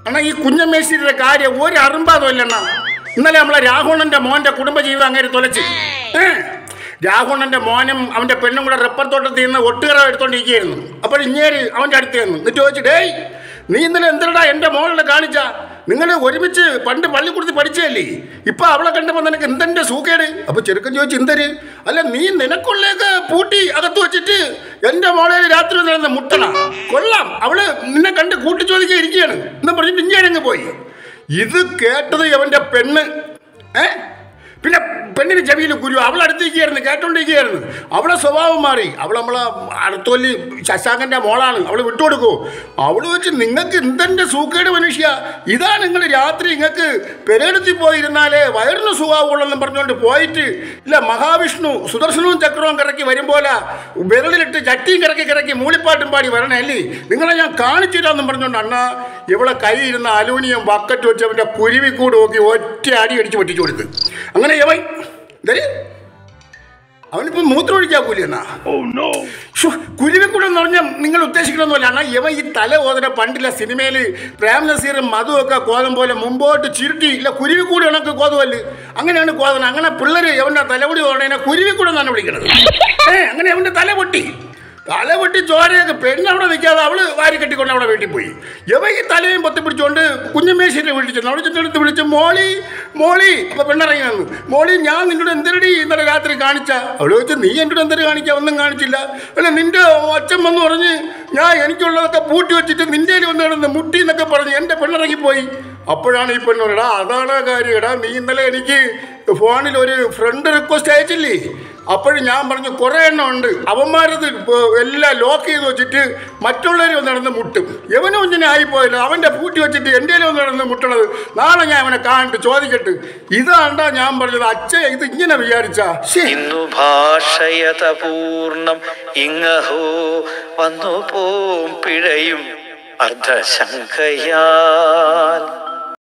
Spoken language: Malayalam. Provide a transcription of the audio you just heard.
അണ്ണാ ഈ കുഞ്ഞമേശ്വരിയുടെ കാര്യം ഒരു അറുമ്പാതും ഇല്ലണ്ണ ഇന്നലെ നമ്മളെ രാഹുണന്റെ മോന്റെ കുടുംബജീവിതം അങ്ങനെ തൊലച്ച് ഏ രാഹുണന്റെ മോനും അവന്റെ പെണ്ണും കൂടെ റബ്ബർ തോട്ടത്തിൽ നിന്ന് ഒട്ടുകറ എടുത്തോണ്ടിരിക്കുകയായിരുന്നു അപ്പോൾ ഇങ്ങേര് അവന്റെ അടുത്ത് ചെന്നു എന്നിട്ട് ചോദിച്ചു ഡേയ് നീ ഇന്നലെ എന്തിനടാ എൻ്റെ മോളിനെ കാണിച്ച നിങ്ങൾ ഒരുമിച്ച് പണ്ട് പള്ളിക്കൂടത്തിൽ പഠിച്ചതല്ലേ ഇപ്പൊ അവളെ കണ്ടപ്പോൾ നിനക്ക് എന്തെന്റെ സൂക്കേട് അപ്പൊ ചെറുക്കൻ ചോദിച്ചു എന്തര് അല്ല നീ നിനക്കുള്ളേക്ക് പൂട്ടി അകത്ത് വെച്ചിട്ട് എൻ്റെ മോളെ രാത്രി നടന്ന മുട്ടണ കൊള്ളാം അവള് നിന്നെ കണ്ട് കൂട്ടി ചോദിക്കാൻ ഇരിക്കുകയാണ് എന്ന് പറഞ്ഞിട്ട് ഇങ്ങേരങ്ങ് പോയി ഇത് കേട്ടത് അവന്റെ പെണ്ണ് ഏ പിന്നെ പെണ്ണിന് ചെവിയിൽ ഗുരു അവൾ അടുത്തിരിക്കുകയായിരുന്നു കേട്ടോണ്ടിരിക്കുകയായിരുന്നു അവളെ സ്വഭാവം മാറി അവൾ നമ്മളെ അടുത്തൊല്ലി ശശാങ്കൻ്റെ മോളാണ് അവൾ വിട്ടുകൊടുക്കൂ അവൾ വെച്ച് നിങ്ങൾക്ക് എന്തെൻ്റെ സൂക്കേട് മനുഷ്യ ഇതാ നിങ്ങൾ രാത്രി നിങ്ങൾക്ക് പെരേടത്തിൽ പോയിരുന്നാലേ വയറിന് സുഖാവുള്ളെന്ന് പറഞ്ഞുകൊണ്ട് പോയിട്ട് ഇല്ല മഹാവിഷ്ണു സുദർശനവും ചക്രവും കറക്കി വരുമ്പോലെ വിരലിലിട്ട് ചട്ടിയും കറക്കി കറക്കി മൂളിപ്പാട്ടും പാടി വരണേ അല്ലേ നിങ്ങളെ ഞാൻ കാണിച്ചു തരാമെന്നും പറഞ്ഞുകൊണ്ട് അണ്ണ ഇവളെ കൈയിരുന്ന അലൂമിനിയം ബക്കറ്റ് വെച്ച് അവൻ്റെ കുരുവിക്കൂട് നോക്കി ഒറ്റ അടി അടിച്ച് പൊട്ടിച്ചു കൊടുത്ത് അങ്ങനെ യവൻ എന്തേ അവനിപ്പോൾ മൂത്രം ഒഴിക്കാക്കൂലേ എന്നാ കുരുവിക്കൂടെ എന്ന് പറഞ്ഞാൽ നിങ്ങൾ ഉദ്ദേശിക്കണമെന്നല്ല എന്നാൽ ഇവൻ ഈ തല ഓതന പണ്ടില്ല സിനിമയിൽ പ്രേം നസീറും മധുവൊക്കെ കോതം പോലെ മുമ്പോട്ട് ചുരുട്ടി ഇല്ല കുരുവിക്കൂടി ഉണക്ക് കോതുവല്ല് അങ്ങനെയാണ് കോതന അങ്ങനെ പിള്ളേർ അവൻ്റെ തലമുടി ഓടണേനെ കുരുവിക്കൂടെ എന്നാണ് വിളിക്കുന്നത് ഏ അങ്ങനെ അവൻ്റെ തല പൊട്ടി തല പൊട്ടി ചോരയൊക്കെ പെണ്ണവിടെ നിൽക്കാതെ അവള് വാരി കെട്ടിക്കൊണ്ട് അവിടെ വീട്ടിൽ പോയി ഇവ ഈ തലയും പൊത്തി പിടിച്ചുകൊണ്ട് കുഞ്ഞമ്മേശ്ശിനെ വീട്ടിൽ ചെന്നു അവിടെ ചെന്നെടുത്ത് വിളിച്ച് മോളി മോളി അപ്പൊ പെണ്ണിറങ്ങി വന്നു മോളി ഞാൻ നിന്നോട് എന്തിനടി ഇന്നലെ രാത്രി കാണിച്ച അവള് ചോദിച്ചു നീ എന്നോട് എന്തൊരു കാണിക്കുക ഒന്നും കാണിച്ചില്ല അല്ല നിന്റെ അച്ഛൻ വന്ന് പറഞ്ഞ് ഞാൻ എനിക്കുള്ളതൊക്കെ പൂട്ടി വെച്ചിട്ട് നിന്റെ കയ്യിൽ വന്ന് കിടന്ന് മുട്ടി എന്നൊക്കെ പറഞ്ഞ് എൻ്റെ പെണ്ണിറങ്ങി പോയി അപ്പോഴാണ് ഈ പെണ്ണോടാ അതാണ് കാര്യം എടാ നീ ഇന്നലെ എനിക്ക് ഫോണിൽ ഒരു ഫ്രണ്ട് റിക്വസ്റ്റ് അയച്ചില്ലേ അപ്പോഴും ഞാൻ പറഞ്ഞു കുറേ എണ്ണം ഉണ്ട് അവന്മാരത് ഇപ്പൊ എല്ലാം ലോക്ക് ചെയ്ത് വെച്ചിട്ട് മറ്റുള്ളവർ വന്ന് നടന്ന് മുട്ടും എവനും ഇങ്ങനെ ആയിപ്പോയില്ല അവൻ്റെ പൂട്ടി വെച്ചിട്ട് എൻ്റെ വന്ന് നടന്ന് മുട്ടണത് നാളെ ഞാൻ അവനെ കാണിട്ട് ചോദിക്കട്ടെ ഇതാണ്ടാ ഞാൻ പറഞ്ഞത് അച്ഛ ഇത് ഇങ്ങനെ വിചാരിച്ചാ ശേ ഇന്നു ഭാഷയത പൂർണ്ണം ഇങ്ങഹോ വന്നു പോം പിഴയും അർദ്ധശങ്കയാൽ